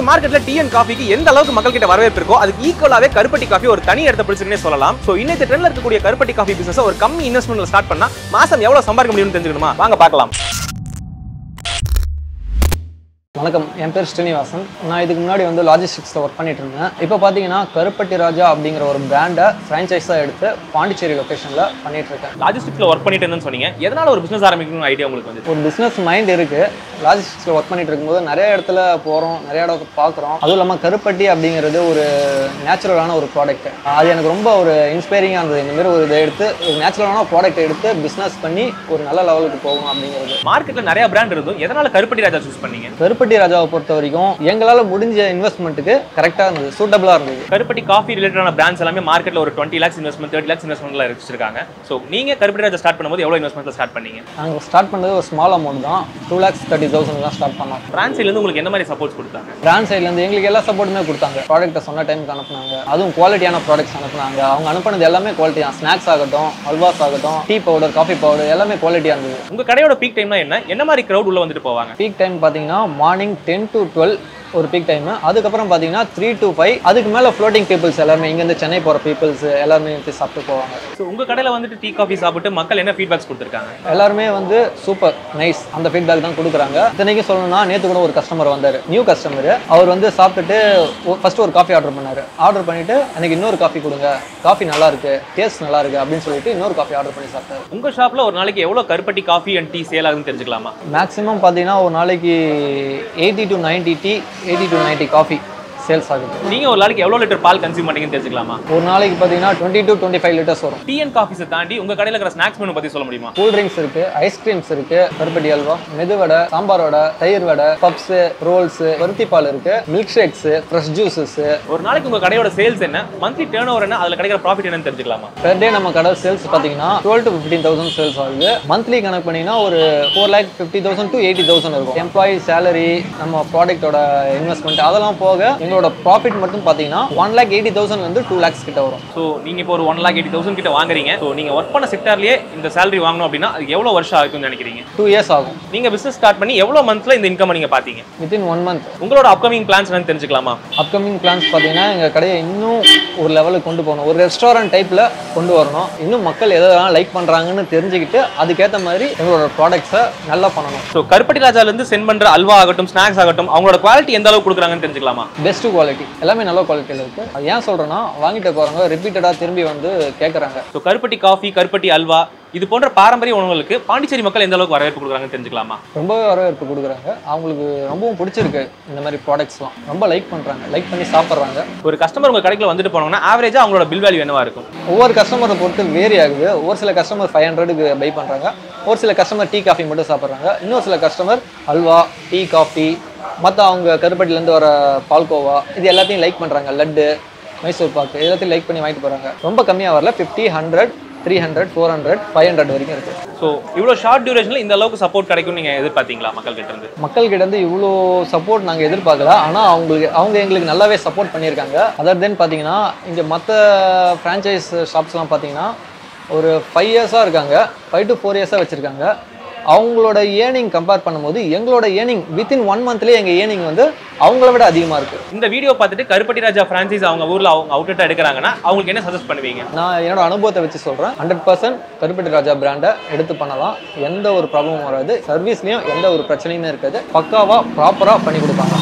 மார்க்கெட்ல tea and காஃபிக்கு எந்த அளவுக்கு மக்கள் கிட்ட வரவேற்பு இருக்கோ அதுக்கு ஈக்குவலாவே கருப்பட்டி காஃபி ஒரு தனி இடத்த பிடிச்சிருக்குன்னே சொல்லலாம் சோ இன்னைக்கு ட்ரெண்ட்ல இருக்கக்கூடிய கருப்பட்டி காஃபி பிசினஸ் ஒரு கம்மி இன்வெஸ்ட்மெண்ட்ல ஸ்டார்ட் பண்ணா மாசம் எவ்வளவு சம்பாதிக்க முடியும்னு தெரிஞ்சுக்கணுமா வாங்க பார்க்கலாம் வணக்கம் என் பேர் ஸ்ரீனிவாசன் நான் இதுக்கு முன்னாடி வந்து லாஜிஸ்டிக்ஸில் ஒர்க் பண்ணிட்டு இருந்தேன் இப்போ பார்த்தீங்கன்னா கருப்பட்டி ராஜா அப்படிங்கிற ஒரு பிராண்டை ஃப்ரான்ச்சைஸாக எடுத்து பாண்டிச்சேரி லொக்கேஷனில் பண்ணிட்டு இருக்கேன் லாஜிஸ்டிக்ஸ்ல ஒர்க் பண்ணிட்டு இருந்தேன்னு சொன்னீங்க எதனால ஒரு பிசினஸ் ஆரம்பிக்கணும் ஐடியா உங்களுக்கு வந்து ஒரு பிஸ்னஸ் மைண்ட் இருக்குது லாஜிஸ்டிக்ஸில் ஒர்க் பண்ணிட்டு இருக்கும்போது நிறைய இடத்துல போகிறோம் நிறைய இடம் பார்க்குறோம் அதுவும் இல்லாமல் கருப்பட்டி அப்படிங்கிறது ஒரு நேச்சுரலான ஒரு ப்ராடக்ட் அது எனக்கு ரொம்ப ஒரு இன்ஸ்பைரிங்காக இருந்தது இந்த மாதிரி ஒரு இதை எடுத்து ஒரு நேச்சுரலான ப்ராடக்ட் எடுத்து பிஸ்னஸ் பண்ணி ஒரு நல்ல லெவலுக்கு போகணும் அப்படிங்கிறது மார்க்கெட்ல நிறைய பிராண்ட் இருந்தும் எதனால கருப்பட்டி ராஜா சூஸ் பண்ணீங்க கருப்பட்டி ராஜாவை பொறுத்த வரைக்கும் எங்களால் முடிஞ்ச இன்வெஸ்ட்மெண்ட்டுக்கு கரெக்டாக இருந்தது சூட்டபிளாக இருந்தது கருப்பட்டி காஃபி ரிலேட்டடான பிராண்ட்ஸ் எல்லாமே மார்க்கெட்ல ஒரு twenty lakhs investment thirty lakhs இன்வெஸ்ட்மெண்ட்ல வச்சிருக்காங்க சோ நீங்க கருப்பட்டி ராஜா ஸ்டார்ட் பண்ணும்போது எவ்வளவு இன்வெஸ்ட்மெண்ட்ல ஸ்டார்ட் பண்ணீங்க நாங்கள் ஸ்டார்ட் பண்ணது ஒரு ஸ்மால் அமௌண்ட் தான் டூ லேக்ஸ் தேர்ட்டி தௌசண்ட் தான் ஸ்டார்ட் பண்ணோம் பிரான்சில இருந்து உங்களுக்கு என்ன மாதிரி சப்போர்ட் கொடுத்தாங்க பிராண்ட் சைட்லேருந்து எங்களுக்கு எல்லா சப்போர்ட்டுமே கொடுத்தாங்க ப்ராடக்ட்டை சொன்ன டைமுக்கு அனுப்புனாங்க அதுவும் குவாலிட்டியான ப்ராடக்ட்ஸ் அனுப்புனாங்க அவங்க அனுப்புனது எல்லாமே குவாலிட்டி தான் ஸ்நாக்ஸ் ஆகட்டும் அல்வாஸ் ஆகட்டும் டீ பவுடர் காஃபி பவுடர் எல்லாமே குவாலிட்டியாக இருந்தது உங்க கடையோட பீக் டைம்னா என்ன என்ன மாதிரி கிரௌட் உள்ள வந்துட்டு போவாங்க பீக் டைம் பார்த்தீங்கன்னா மார்னிங் டென் டு டுவெல் ஒரு பீக் டைம் அதுக்கப்புறம் பார்த்தீங்கன்னா த்ரீ டு ஃபைவ் அதுக்கு மேலே ஃப்ளோட்டிங் பீப்புள்ஸ் எல்லாருமே இங்கேருந்து சென்னை போகிற பீப்புள்ஸ் எல்லாருமே வந்து சாப்பிட்டு போவாங்க ஸோ உங்க கடையில வந்துட்டு டீ காஃபி சாப்பிட்டு மக்கள் என்ன ஃபீட்பேக்ஸ் கொடுத்துருக்காங்க எல்லாருமே வந்து சூப்பர் நைஸ் அந்த ஃபீட்பேக் தான் கொடுக்குறாங்க இத்தனைக்கும் சொல்லணும்னா நேற்று கூட ஒரு கஸ்டமர் வந்தார் நியூ கஸ்டமர் அவர் வந்து சாப்பிட்டுட்டு ஃபர்ஸ்ட் ஒரு காஃபி ஆர்டர் பண்ணார் ஆர்டர் பண்ணிட்டு எனக்கு இன்னொரு காஃபி கொடுங்க காஃபி நல்லா இருக்கு டேஸ்ட் நல்லா இருக்கு அப்படின்னு சொல்லிட்டு இன்னொரு காஃபி ஆர்டர் பண்ணி சாப்பிட்டாரு உங்க ஷாப்ல ஒரு நாளைக்கு எவ்வளவு கருப்பட்டி காஃபி அண்ட் டீ சேல் ஆகுதுன்னு தெரிஞ்சுக்கலாமா மேக்ஸிமம் பார்த்தீங்கன்னா ஒரு நாளைக்கு eighty to ninety tea eighty to ninety coffee sales ஆகுது நீங்க ஒரு நாளைக்கு எவ்வளவு லிட்டர் பால் கன்சியூம் பண்ணீங்கன்னு தெரிஞ்சுக்கலாமா ஒரு நாளைக்கு பார்த்தீங்கன்னா twenty to twenty five litres வரும் டீ அண்ட் காஃபிஸை தாண்டி உங்க கடையில இருக்கிற ஸ்நாக்ஸ் மெனு பத்தி சொல்ல முடியுமா கூல் ட்ரிங்க்ஸ் இருக்கு ஐஸ்கிரீம்ஸ் இருக்கு கருப்பட்டி அல்வா மெதுவடை சாம்பார் வடை தயிர் வடை பப்ஸ் ரோல்ஸ் பருத்தி பால் இருக்கு மில்க் ஷேக்ஸ் ஃப்ரெஷ் ஜூஸஸ் ஒரு நாளைக்கு உங்க கடையோட சேல்ஸ் என்ன மந்த்லி டேர்ன் ஓவர் என்ன அதுல கிடைக்கிற ப்ராஃபிட் என்னன்னு தெரிஞ்சுக்கலாமா பெர் டே நம்ம கடை சேல்ஸ் பார்த்தீங்கன்னா twelve to fifteen thousand sales ஆகுது மந்த்லி கணக்கு பண்ணிங்கன்னா ஒரு four lakh fifty thousand to eighty thousand இருக்கும் எம்ப்ளாயி சேலரி நம்ம ப்ராடக்ட்டோட இன்வெஸ்ட்மெண்ட் அதெல்லாம் போக எங்களோட ப்ராஃபிட் மட்டும் பார்த்தீங்கன்னா ஒன் லேக் எயிட்டி தௌசண்ட்லேருந்து டூ லேக்ஸ் கிட்ட வரும் ஸோ நீங்க இப்போ ஒரு ஒன் லேக் எயிட்டி தௌசண்ட் கிட்ட வாங்குறீங்க ஸோ நீங்க ஒர்க் பண்ண செக்டார்லயே இந்த சேலரி வாங்கணும் அப்படின்னா அதுக்கு எவ்வளவு வருஷம் ஆகும்னு நினைக்கிறீங்க டூ இயர்ஸ் ஆகும் நீங்க பிசினஸ் ஸ்டார்ட் பண்ணி எவ்வளவு மந்த்ஸ்ல இந்த இன்கம் நீங்க பாத்தீங்க வித்தின் ஒன் மந்த் உங்களோட அப்கமிங் பிளான்ஸ் என்னன்னு தெரிஞ்சுக்கலாமா அப்கமிங் பிளான்ஸ் பார்த்தீங்கன்னா எங்கள் கடையை இன்னும் ஒரு லெவலுக்கு கொண்டு போகணும் ஒரு ரெஸ்டாரண்ட் டைப்பில் கொண்டு வரணும் இன்னும் மக்கள் எதெல்லாம் லைக் பண்ணுறாங்கன்னு தெரிஞ்சுக்கிட்டு அதுக்கேற்ற மாதிரி எங்களோட ப்ராடக்ட்ஸை நல்லா பண்ணணும் ஸோ கருப்பட்டி ராஜால இருந்து சென்ட் பண்ற அல்வா ஆகட்டும் ஸ்நாக்ஸ் ஆகட்டும் அவங்களோட குவாலிட்டி எந்த அளவுக்கு கொடுக்குறாங்கன்னு தெரிஞ்சுக்கலாமா பெஸ்ட் குவாலிட்டி எல்லாமே நல்ல குவாலிட்டியில் இருக்குது அது ஏன் சொல்கிறேன்னா வாங்கிட்டு போகிறவங்க ரிப்பீட்டடாக திரும்பி வந்து கேட்குறாங்க ஸோ கருப்பட்டி காஃபி கருப்பட்டி அல்வா இது போன்ற பாரம்பரிய உணவுகளுக்கு பாண்டிச்சேரி மக்கள் எந்த அளவுக்கு வரவேற்பு கொடுக்குறாங்கன்னு தெரிஞ்சுக்கலாமா ரொம்பவே வரவேற்பு கொடுக்குறாங்க அவங்களுக்கு ரொம்பவும் பிடிச்சிருக்கு இந்த மாதிரி ப்ராடக்ட்ஸ்லாம் ரொம்ப லைக் பண்ணுறாங்க லைக் பண்ணி சாப்பிட்றாங்க ஒரு கஸ்டமர் உங்க கடைக்குள்ள வந்துட்டு போனாங்கன்னா ஆவரேஜா அவங்களோட பில் வேல்யூ என்னவா இருக்கும் ஒவ்வொரு கஸ்டமரை பொறுத்து வேரி ஆகுது ஒரு சில கஸ்டமர் ஃபைவ் ஹண்ட்ரடுக்கு பை பண்ணுறாங்க ஒரு சில கஸ்டமர் டீ காஃபி மட்டும் சாப்பிட்றாங்க இன்னொரு சில கஸ்டமர் அல்வா டீ காஃபி மற்ற அவங்க கருப்பட்டிலேருந்து வர பால்கோவா இது எல்லாத்தையும் லைக் பண்ணுறாங்க லட்டு மைசூர் பாக்கு இது எல்லாத்தையும் லைக் பண்ணி வாங்கிட்டு போகிறாங்க ரொம்ப கம்மியாக வரல fifty hundred three hundred four hundred five hundred வரைக்கும் இருக்குது ஸோ இவ்வளோ ஷார்ட் டியூரேஷனில் இந்த அளவுக்கு சப்போர்ட் கிடைக்கும் நீங்க எதிர்பார்த்தீங்களா மக்கள் கிட்ட இருந்து மக்கள்கிட்ட இருந்து இவ்வளோ சப்போர்ட் நாங்கள் எதிர்பார்க்கல ஆனால் அவங்களுக்கு அவங்க எங்களுக்கு நல்லாவே சப்போர்ட் பண்ணியிருக்காங்க அதர் தென் பார்த்தீங்கன்னா இங்கே மற்ற ஃப்ரான்ச்சைஸ் ஷாப்ஸ்லாம் பார்த்தீங்கன்னா ஒரு ஃபைவ் இயர்ஸாக இருக்காங்க ஃபைவ் டு ஃபோர் இயர்ஸாக வச்சுருக்காங்க அவங்களோட ஏர்னிங் கம்பேர் பண்ணும்போது எங்களோட ஏர்னிங் வித்தின் ஒன் மந்த்லேயே எங்கள் ஏர்னிங் வந்து அவங்கள விட அதிகமாக இருக்குது இந்த வீடியோ பார்த்துட்டு கருப்பட்டி ராஜா பிரான்சைஸ் அவங்க ஊர்ல அவங்க அவுட்லெட் எடுக்கிறாங்கன்னா அவங்களுக்கு என்ன சஜஸ்ட் பண்ணுவீங்க நான் என்னோட அனுபவத்தை வச்சு சொல்கிறேன் ஹண்ட்ரட் பர்சன்ட் கருப்பட்டி ராஜா பிராண்டை எடுத்து பண்ணலாம் எந்த ஒரு ப்ராப்ளமும் வராது சர்வீஸ்லேயும் எந்த ஒரு பிரச்சனையுமே இருக்காது பக்காவாக ப்ராப்பராக பண்ணி கொடுப்பாங்க